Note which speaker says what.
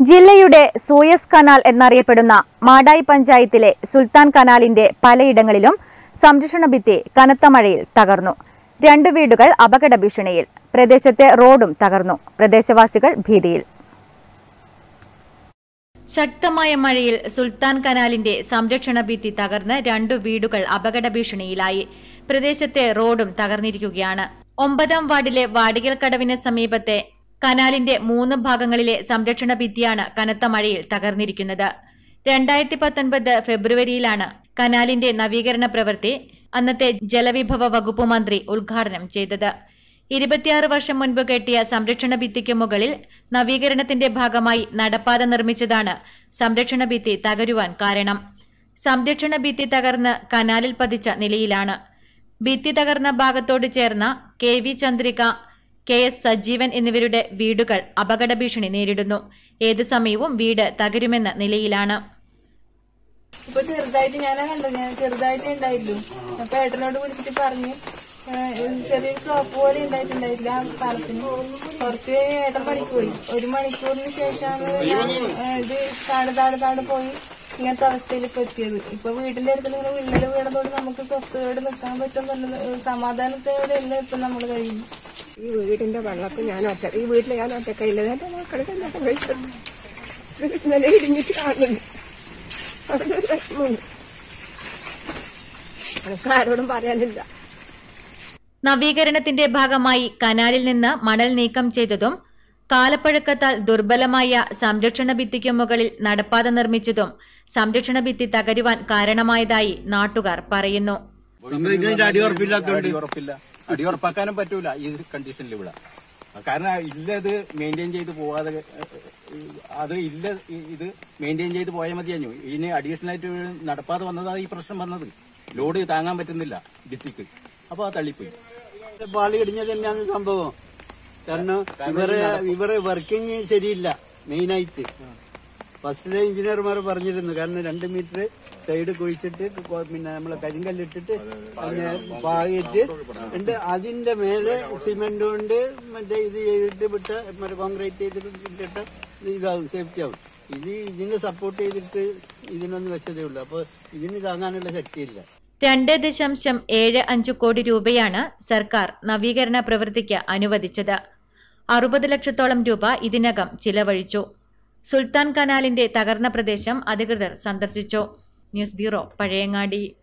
Speaker 1: ജില്ലയുടെ Suez canal എന്നറിയപ്പെടുന്ന മാടായി പഞ്ചായത്തിലെ സുൽത്താൻ കനാലിന്റെ പലയിടങ്ങളിലും സംരക്ഷണ ഭിത്തി കനത്ത മഴയിൽ തകർന്നു രണ്ട് വീടുകൾ അപകട ഭീഷണിയിൽ പ്രദേശത്തെ റോഡും തകർന്നു പ്രദേശവാസികൾ ഭീതിയിൽ ശക്തമായ മഴയിൽ സുൽത്താൻ കനാലിന്റെ സംരക്ഷണ ഭിത്തി തകർന്ന് രണ്ടു വീടുകൾ അപകട ഭീഷണിയിലായി പ്രദേശത്തെ റോഡും തകർന്നിരിക്കുകയാണ് ഒമ്പതാം വാർഡിലെ വാടികൽ കടവിന് സമീപത്തെ കനാലിന്റെ മൂന്ന് ഭാഗങ്ങളിലെ സംരക്ഷണ ഭിത്തിയാണ് കനത്ത മഴയിൽ തകർന്നിരിക്കുന്നത് രണ്ടായിരത്തി പത്തൊൻപത് ഫെബ്രുവരിയിലാണ് കനാലിന്റെ നവീകരണ പ്രവൃത്തി അന്നത്തെ ജലവിഭവ വകുപ്പ് മന്ത്രി ഉദ്ഘാടനം ചെയ്തത് ഇരുപത്തിയാറ് വർഷം മുൻപ് കെട്ടിയ സംരക്ഷണ ഭിത്തിക്ക് മുകളിൽ നവീകരണത്തിന്റെ ഭാഗമായി നടപ്പാത നിർമ്മിച്ചതാണ് സംരക്ഷണ ഭിത്തി തകരുവാൻ കാരണം സംരക്ഷണ ഭിത്തി തകർന്ന് കനാലിൽ പതിച്ച നിലയിലാണ് ഭിത്തി തകർന്ന ഭാഗത്തോട് ചേർന്ന K V Chandrika K S Sajeevan എന്നിവരുടെ വീടുകൾ അപകട ഭീഷണി നേരിടുന്നു ഏതു സമയവും വീട് തകരുമെന്ന നിലയിലാണ്
Speaker 2: ഇപ്പൊ ചെറുതായിട്ട് ഞാനാ കണ്ടത് ഞാൻ ചെറുതായിട്ടേ ഉണ്ടായിട്ടുള്ളൂ അപ്പൊ ഏട്ടനോട് വിളിച്ചിട്ട് പറഞ്ഞ് ഏഹ്, ചെറിയ സ്ലോപ്പ് പോലെ ഉണ്ടായിട്ടുണ്ടായില്ല ആ പാലത്തിന് കുറച്ച് കഴിഞ്ഞ് ഏട്ടൻ പണിക്ക് പോയി ഒരു മണിക്കൂറിന് ശേഷമാണ് ഞാൻ ഏഹ്, ഇത് താട് താട് താട് പോയി ഇങ്ങനത്തെ അവസ്ഥയിൽ ഇപ്പൊ എത്തിയത് ഇപ്പൊ വീടിന്റെ അടുത്ത് ഇങ്ങനെ വിള്ളല് വീണതോട് നമുക്ക് സ്വസ്ഥതയോടെ നിൽക്കാൻ പറ്റും സമാധാനത്തോടെ എല്ലാം ഇപ്പൊ നമ്മൾ കഴിയുന്നു
Speaker 3: ഈ വീടിന്റെ വെള്ളത്തിൽ ഞാൻ ഒറ്റ ഈ വീട്ടിൽ ഞാൻ ഒറ്റക്കയില്ല എന്റെ മക്കളെ കല്യാണം കഴിച്ചു ഇന്നലെ ഇടിഞ്ഞിട്ട് കാണുന്നുണ്ട് അതിന്റെ ഒരു വിഷമമുണ്ട് എനിക്ക് ആരോടും പറയാനില്ല
Speaker 1: നവീകരണത്തിന്റെ ഭാഗമായി കനാലിൽ നിന്ന് മണൽ നീക്കം ചെയ്തതും കാലപ്പഴക്കത്താൽ ദുർബലമായ സംരക്ഷണ ഭിത്തിക്കു മുകളിൽ നടപ്പാത നിർമ്മിച്ചതും സംരക്ഷണ ഭിത്തി തകരുവാൻ കാരണമായതായി നാട്ടുകാർ പറയുന്നു
Speaker 4: ഇതിന്റെ അടിയുറപ്പില്ലാത്തോണ്ട് അടിയുറപ്പില്ല അടിയുറപ്പാക്കാനും പറ്റൂല ഈ കണ്ടീഷനിൽ ഇവിടെ കാരണം ഇല്ല ഇത് മെയിൻറ്റെയിൻ ചെയ്ത് പോവാതെ ഏഹ്, അത് ഇല്ല ഇ- ഇത് മെയിൻറ്റെയിൻ ചെയ്ത് പോയാൽ മതിയഞ്ഞു ഇനി അഡീഷണൽ ആയിട്ട് നടപ്പാതെ വന്നതാണ് ഈ പ്രശ്നം വന്നത് ലോഡ് താങ്ങാൻ പറ്റുന്നില്ല ഭിത്തിക്ക് അപ്പൊ അത് തള്ളിപ്പോയി
Speaker 5: പാളി ഇടിഞ്ഞത് തന്നെയാണ് സംഭവം കാരണം ഇവരെ ഇവരെ വർക്കിംഗ് ശരിയില്ല മെയിനായിട്ട് ഫസ്റ്റിലെ എഞ്ചിനീയർമാർ പറഞ്ഞിരുന്നു കാരണം രണ്ട് മീറ്റർ സൈഡ് കുഴിച്ചിട്ട് കൊ- പിന്നെ നമ്മളെ കരിങ്കല്ലിട്ടിട്ട് പിന്നെ പാകിയിട്ട് ഉണ്ട് അതിന്റെ മേലെ സിമെന്റ് കൊണ്ട് മറ്റേ ഇത് ചെയ്തിട്ട് വിട്ട് മറ്റേ കോൺക്രീറ്റ് ചെയ്തിട്ട് ഇട്ടിട്ട് ഇതാവും സേഫ്റ്റി ആവും ഇത് ഇതിനെ സപ്പോർട്ട് ചെയ്തിട്ട് ഇതിനൊന്ന് വെച്ചതേ ഉള്ളൂ അപ്പൊ ഇതിന് താങ്ങാനുള്ള ശക്തിയില്ല
Speaker 1: രണ്ട് ദശാംശം ഏഴ് അഞ്ച് കോടി രൂപയാണ് സർക്കാർ നവീകരണ പ്രവൃത്തിക്ക് അനുവദിച്ചത് അറുപത് ലക്ഷത്തോളം രൂപ ഇതിനകം ചിലവഴിച്ചു സുൽത്താൻ കനാലിന്റെ തകർന്ന പ്രദേശം അധികൃതർ സന്ദർശിച്ചു ന്യൂസ് ബ്യൂറോ പഴയങ്ങാടി